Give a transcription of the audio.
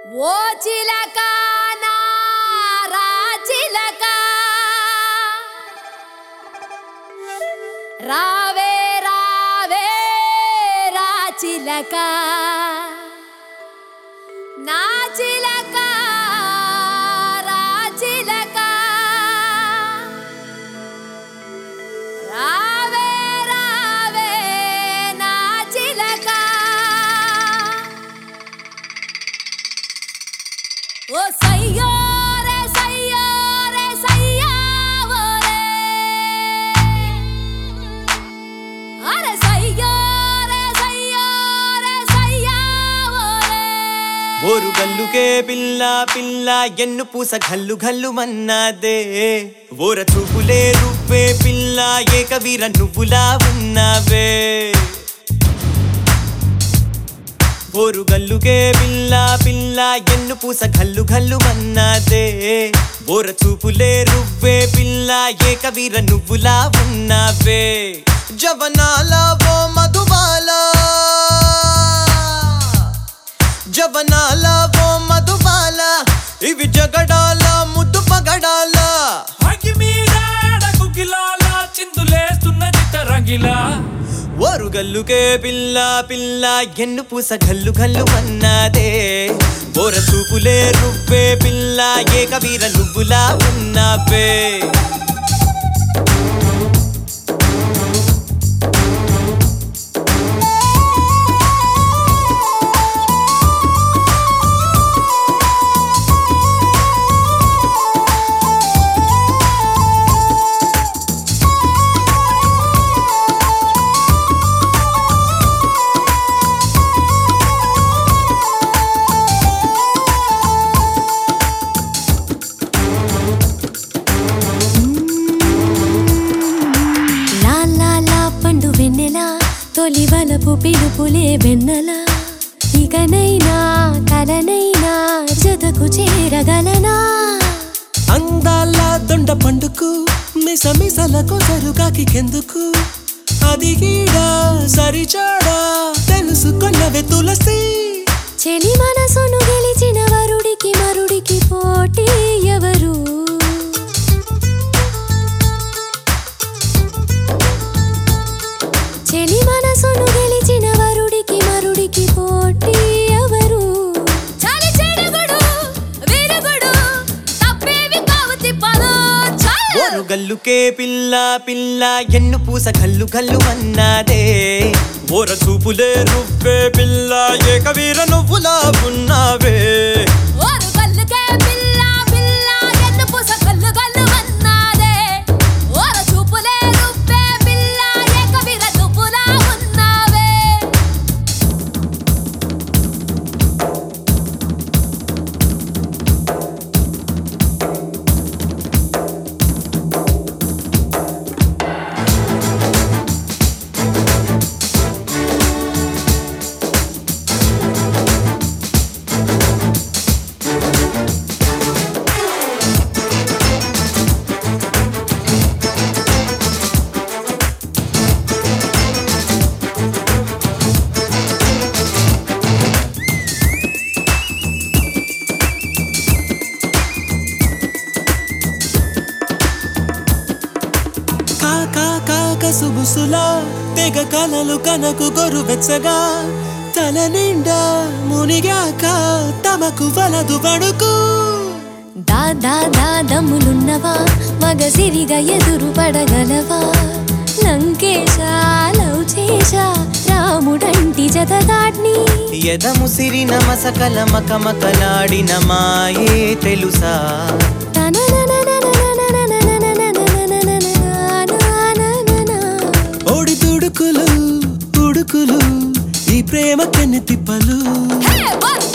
ఓ చిలక నా రా చిలక రావే రావే రా చిలక నా చిలక రా చిలక రావే రావే నా చిలక ఓ సయ్యో రే సయ్యో రే సయ్యా ఓరే అరే సయ్యో రే సయ్యో రే సయ్యా ఓరే ఓరు గల్లుకే పిల్ల పిల్ల ఎన్ను పూస గల్లు గల్లు మన్నాదే ఓర చూపులే రువ్వే పిల్ల ఏకవీర నువ్వులా ఉన్నావే ఓరు గల్లుకే పిల్ల పిల్ల ఎన్ను పూస గల్లు గల్లు మన్నాదే ఓర చూపులే రువ్వే పిల్ల ఏకవీర నువ్వులా ఉన్నావే జవనాల ఓ మధుబాలా జవనాల ఓ మధుబాల ఇవి జగడాల ముద్దు పగడాల అగి మీద గుగ్గిలాల చిందులేస్తున్న చిత్త రంగిలా ఓరు గల్లుకే పిల్ల పిల్ల ఎన్ను పూస గల్లు గల్లు అన్నదే ఓర చూపులే రువ్వే పిల్ల ఏకవీర నువ్వులా ఉన్నావే లా లా లా పండు వెన్నెలా తొలి వలపు పిలుపులే వెన్నెలా ఇకనైనా కలనైనా జతకు చేరగలనా అందాల దొండ పండుకు మిస మిసలకు సరుగాకి కెందుకు అది గీడా సరిచాడా తెలుసుకున్నవే తులసి చెలి మనసును గెలిచిన వరుడికి మరుడికి పోటీ ఎవరు చెలి మనసును గెలిచిన వరుడికి మరుడికి పోటీ ఎవరు చలి చెడుగుడు విరుగుడు తప్పేవి కావు తిప్పలు ఓరు గల్లుకే పిల్ల పిల్ల ఎన్ను పూస గల్లు గల్లు అన్నదే ఓర చూపులే రువ్వే పిల్ల ఏకవీర నువ్వులా ఉన్నావే ఓరు గల్లుకే పిల్ల పిల్ల ఎన్ను పూస గల్లు గల్లు అన్నాదే ఓర చూపులే రుబ్బే పిల్ల ఏకవీర నువ్వులా ఉన్నావే కాకా కాక సుబుసులా తెగ కలలు కనకు గొరు వెచ్చగా తల నిండా మునిగాక తమకు వలదు వణుకు దా దా దా దమ్ములున్నవా మగసిరిగా ఎదురు పడగలవా లంకేశా లవ్ చేశా రాముడంటి జతదాడ్ని ఎదము సిరిన మసకల మకమకలాడిన మాయే తెలుసా ఓడి తుడుకులు ఉడుకులు ఈ ప్రేమ కన్ని తిప్పలు Hey, what?